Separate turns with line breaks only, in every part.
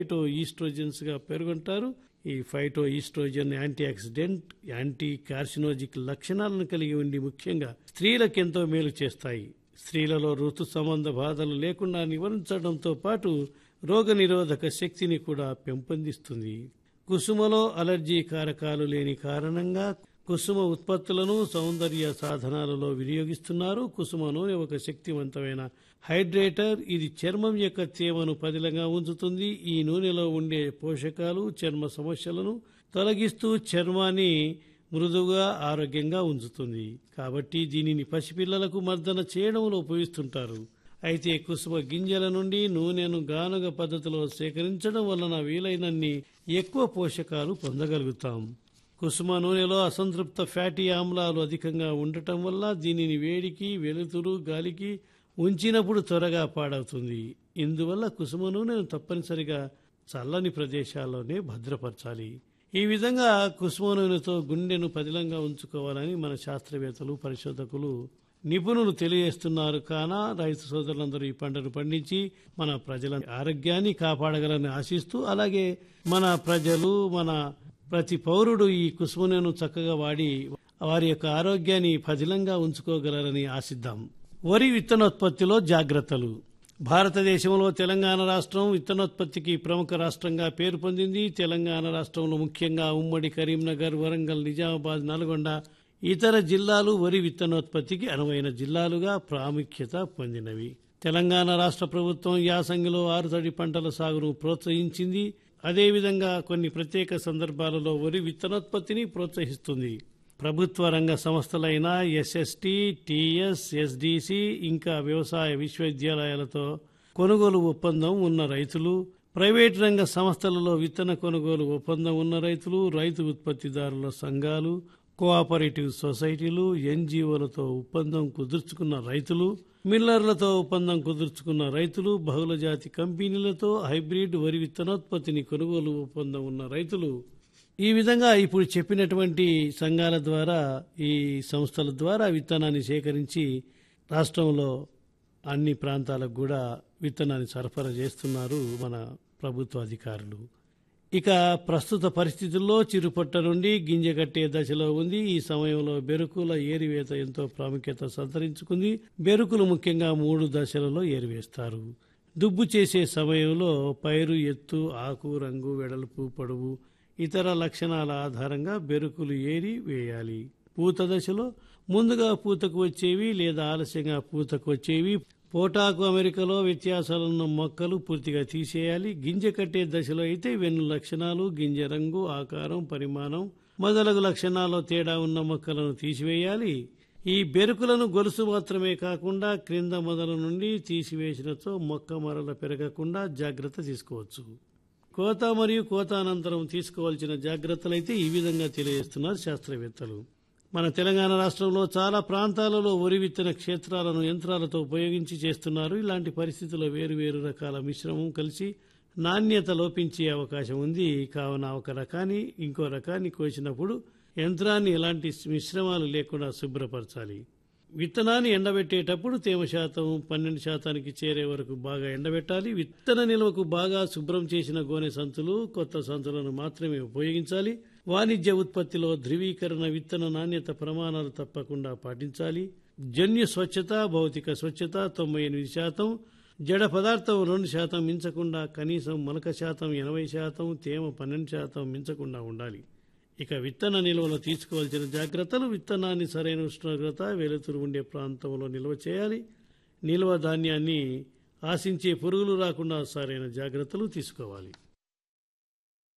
phyto oestrogens గా పేర్కొంటారు ఈ phyto estrogen antioxidant anticarcinogenic లక్షణాలను కలిగి ఉండి ముఖ్యంగా స్త్రీలకు ఎంతో మేలు చేస్తాయి స్త్రీలలో ఋతు సంబంధ బాధలు లేకుండా నివారించడంతో పాటు రోగ నిరోధక శక్తిని కూడా పెంపొందిస్తుంది కుసుమలో అలర్జీ కారకాలు లేని కారణంగా కుసుమ ఉత్పత్తులను సౌందర్య సాధనాలలో వినియోగిస్తున్నారు కుసుమ నూనె ఒక శక్తివంతమైన హైడ్రేటర్ ఇది చర్మం యొక్క తేమను పదిలంగా ఉంచుతుంది ఈ నూనెలో ఉండే పోషకాలు చర్మ సమస్యలను తొలగిస్తూ చర్మాన్ని మృదువుగా ఆరోగ్యంగా ఉంచుతుంది కాబట్టి దీనిని పసిపిల్లలకు మర్దన చేయడంలో ఉపయోగిస్తుంటారు అయితే కుసుమ గింజల నుండి నూనెను గానుగ పద్ధతిలో సేకరించడం వలన వీలైనన్ని ఎక్కువ పోషకాలు పొందగలుగుతాం కుసుమ నూనెలో అసంతృప్త ఫ్యాటీ ఆమ్లాలు అధికంగా ఉండటం వల్ల దీనిని వేడికి వెలుతురు గాలికి ఉంచినప్పుడు త్వరగా పాడవుతుంది ఇందువల్ల కుసుమ నూనెను తప్పనిసరిగా చల్లని ప్రదేశాల్లోనే భద్రపరచాలి ఈ విధంగా కుసుమ నూనెతో గుండెను పదిలంగా ఉంచుకోవాలని మన శాస్త్రవేత్తలు పరిశోధకులు నిపుణులు తెలియజేస్తున్నారు కాన రైతు సోదరులందరూ ఈ పంటను పండించి మన ప్రజల ఆరోగ్యాన్ని కాపాడగలని ఆశిస్తూ అలాగే మన ప్రజలు మన ప్రతి పౌరుడు ఈ కుసుమను చక్కగా వాడి వారి యొక్క ఆరోగ్యాన్ని పదిలంగా ఉంచుకోగలరని ఆశిద్దాం వరి విత్తనోత్పత్తిలో జాగ్రత్తలు భారతదేశంలో తెలంగాణ రాష్ట్రం విత్తనోత్పత్తికి ప్రముఖ రాష్ట్రంగా పేరు పొందింది తెలంగాణ రాష్ట్రంలో ముఖ్యంగా ఉమ్మడి కరీంనగర్ వరంగల్ నిజామాబాద్ నల్గొండ ఇతర జిల్లాలు వరి విత్తనోత్పత్తికి అనువైన జిల్లాలుగా ప్రాముఖ్యత పొందినవి తెలంగాణ రాష్ట్ర ప్రభుత్వం యాసంగిలో ఆరుతడి పంటల సాగును ప్రోత్సహించింది అదేవిధంగా కొన్ని ప్రత్యేక సందర్భాలలో వరి విత్తనోత్పత్తిని ప్రోత్సహిస్తుంది ప్రభుత్వ రంగ సంస్థలైన ఎస్ఎస్టి టిఎస్ ఎస్డిసి ఇంకా వ్యవసాయ విశ్వవిద్యాలయాలతో కొనుగోలు ఒప్పందం ఉన్న రైతులు ప్రైవేట్ రంగ సంస్థలలో విత్తన కొనుగోలు ఒప్పందం ఉన్న రైతులు రైతు ఉత్పత్తిదారుల సంఘాలు కోఆపరేటివ్ సొసైటీలు ఎన్జిఓలతో ఒప్పందం కుదుర్చుకున్న రైతులు మిల్లర్లతో ఒప్పందం కుదుర్చుకున్న రైతులు బహుళజాతి కంపెనీలతో హైబ్రిడ్ వరి విత్తనోత్పత్తిని కొనుగోలు ఒప్పందం ఉన్న రైతులు ఈ విధంగా ఇప్పుడు చెప్పినటువంటి సంఘాల ద్వారా ఈ సంస్థల ద్వారా విత్తనాన్ని సేకరించి రాష్ట్రంలో అన్ని ప్రాంతాలకు కూడా విత్తనాన్ని సరఫరా చేస్తున్నారు మన ప్రభుత్వ అధికారులు ఇక ప్రస్తుత పరిస్థితుల్లో చిరుపట్ట నుండి గింజ కట్టే దశలో ఉంది ఈ సమయంలో బెరుకుల ఏరివేత ఎంతో ప్రాముఖ్యత సంతరించుకుంది బెరుకులు ముఖ్యంగా మూడు దశలలో ఏరివేస్తారు దుబ్బు చేసే సమయంలో పైరు ఎత్తు ఆకు రంగు వెడల్పు పొడవు ఇతర లక్షణాల ఆధారంగా బెరుకులు ఏరి వేయాలి పూత దశలో ముందుగా పూతకు వచ్చేవి లేదా ఆలస్యంగా పూతకు వచ్చేవి పోటాకు అమెరికాలో వ్యత్యాసాలున్న మొక్కలు పూర్తిగా తీసేయాలి గింజ కట్టే దశలో అయితే వెన్ను లక్షణాలు గింజ రంగు ఆకారం పరిమాణం మొదలగు లక్షణాల్లో తేడా ఉన్న మొక్కలను తీసివేయాలి ఈ బెరుకులను గొలుసు మాత్రమే కాకుండా క్రింద మొదల నుండి తీసివేసినతో మొక్క మరల పెరగకుండా జాగ్రత్త తీసుకోవచ్చు కోత మరియు కోత అనంతరం తీసుకోవాల్సిన జాగ్రత్తలైతే ఈ విధంగా తెలియజేస్తున్నారు శాస్త్రవేత్తలు మన తెలంగాణ రాష్ట్రంలో చాలా ప్రాంతాలలో వరి విత్తన క్షేత్రాలను యంత్రాలతో ఉపయోగించి చేస్తున్నారు ఇలాంటి పరిస్థితుల్లో వేరు వేరు రకాల మిశ్రమం కలిసి నాణ్యత లోపించే అవకాశం ఉంది కావున ఒక రకాన్ని ఇంకో రకాన్ని కోసినప్పుడు యంత్రాన్ని ఎలాంటి మిశ్రమాలు లేకుండా శుభ్రపరచాలి విత్తనాన్ని ఎండబెట్టేటప్పుడు తేమ శాతం పన్నెండు శాతానికి చేరే వరకు బాగా ఎండబెట్టాలి విత్తన నిల్వకు బాగా శుభ్రం చేసిన గోనె సంచులు కొత్త సంచులను మాత్రమే ఉపయోగించాలి వాణిజ్య ఉత్పత్తిలో ధృవీకరణ విత్తన నాణ్యత ప్రమాణాలు తప్పకుండా పాటించాలి జన్యు స్వచ్ఛత భౌతిక స్వచ్ఛత తొంభై ఎనిమిది శాతం జడ పదార్థం రెండు శాతం మించకుండా కనీసం మొలక శాతం ఎనభై శాతం తేమ పన్నెండు శాతం మించకుండా ఉండాలి ఇక విత్తన నిల్వలో తీసుకోవాల్సిన జాగ్రత్తలు విత్తనాన్ని సరైన ఉష్ణోగ్రత వెలుతురు ఉండే ప్రాంతంలో నిల్వ చేయాలి నిల్వ ధాన్యాన్ని ఆశించే పురుగులు రాకుండా సరైన జాగ్రత్తలు తీసుకోవాలి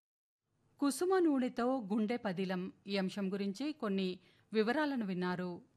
కుసుమ నూనెతో గుండె పదిలం ఈ అంశం గురించి కొన్ని వివరాలను విన్నారు